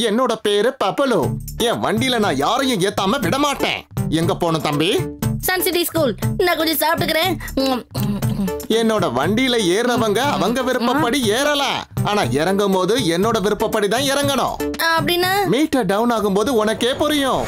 என்னோட பேரு பப்பலு என் வண்டியில நான் யாரையும் ஏத்தாம விட மாட்டேன் எங்க போகணும் தம்பி சன் சிட்டி ஸ்கூல் நான் கொஞ்சம் சாப்பிட்டுக்கிறேன் ம், என்னோட வண்டியில ஏறவங்க அவங்க விருப்பப்படி ஏறலாம் ஆனா இறங்கும் போது என்னோட விருப்பப்படி தான் இறங்கணும் அப்படின்னா மீட்டர் டவுன் ஆகும்போது உனக்கே புரியும்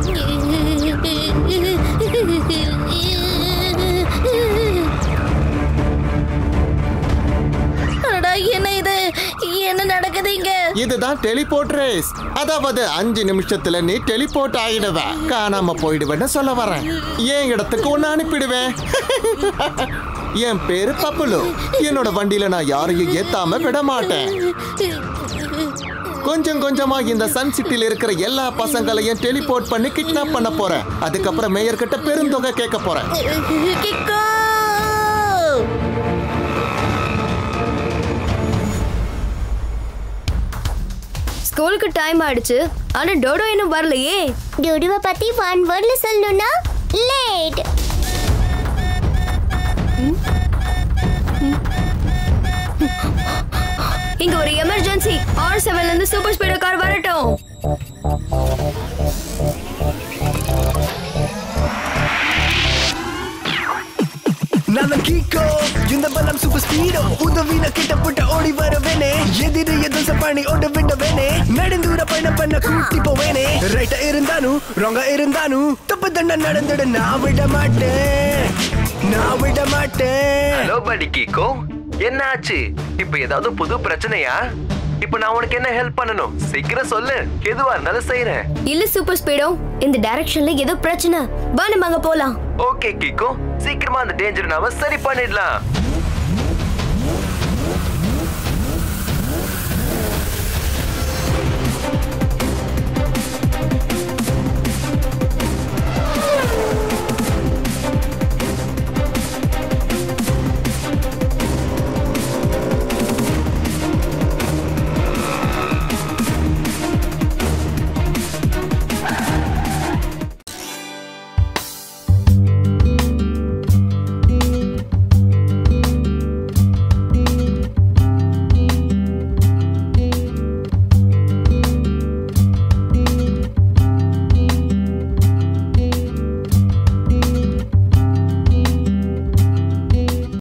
அடடா, என்ன இது என்ன நடக்குது இங்க இதுதான் டெலிபோர்ட் ரேஸ் அதாவது அஞ்சு நிமிஷத்துல நீ டெலிபோர்ட் ஆயிடுவ காணாம போயிடுவேன்னு சொல்ல வரேன் என் இடத்துக்கு ஒன்னு அனுப்பிடுவேன் என் பேரு பப்புலு என்னோட வண்டியில நான் யாரையும் ஏத்தாம விட மாட்டேன் கொஞ்சம் கொஞ்சமா இந்த சன் சிட்டில இருக்கிற எல்லா பசங்களையும் டெலிபோர்ட் பண்ணி கிட்னாப் பண்ண போறேன் அதுக்கப்புறம் மேயர் கிட்ட பெருந்தொகை கேட்க போறேன் கிக்கோ ஸ்கூலுக்கு டைம் ஆயிடுச்சு ஆனா டோடோ இன்னும் வரலையே டோடுவை பத்தி ஒன் வேர்ட்ல சொல்லணும்னா லேட் இங்க ஒரு எமர்ஜென்சி ஆர் செவன்ல இருந்து சூப்பர் ஸ்பீடர் கார் வரட்டும் நான் கீக்கோ இந்த பலம் சூப்பர் ஸ்பீடோ உதவின கிட்ட புட்ட ஓடி வரவேனே எதிரி எதுவும் சப்பாணி ஓட விடவேனே நெடுந்தூர பயணம் பண்ண கூட்டி போவேனே ரைட்டா இருந்தாலும் ராங்கா இருந்தாலும் தப்பு தண்டை நடந்துட நான் விட மாட்டேன் நான் விட மாட்டேன் ஹலோ படி கீக்கோ என்ன ஆச்சு இப்ப ஏதாவது புது பிரச்சனையா இப்ப நான் உனக்கு என்ன ஹெல்ப் பண்ணணும் சீக்கிரம் சொல்லு எதுவா இருந்தாலும் செய்யறேன் இல்ல சூப்பர் ஸ்பீடோ இந்த டைரக்ஷன்ல ஏதோ பிரச்சனை வா நம்ம அங்க போலாம் ஓகே கீக்கோ சீக்கிரமா அந்த டேஞ்சர் நாம சரி பண்ணிடலாம்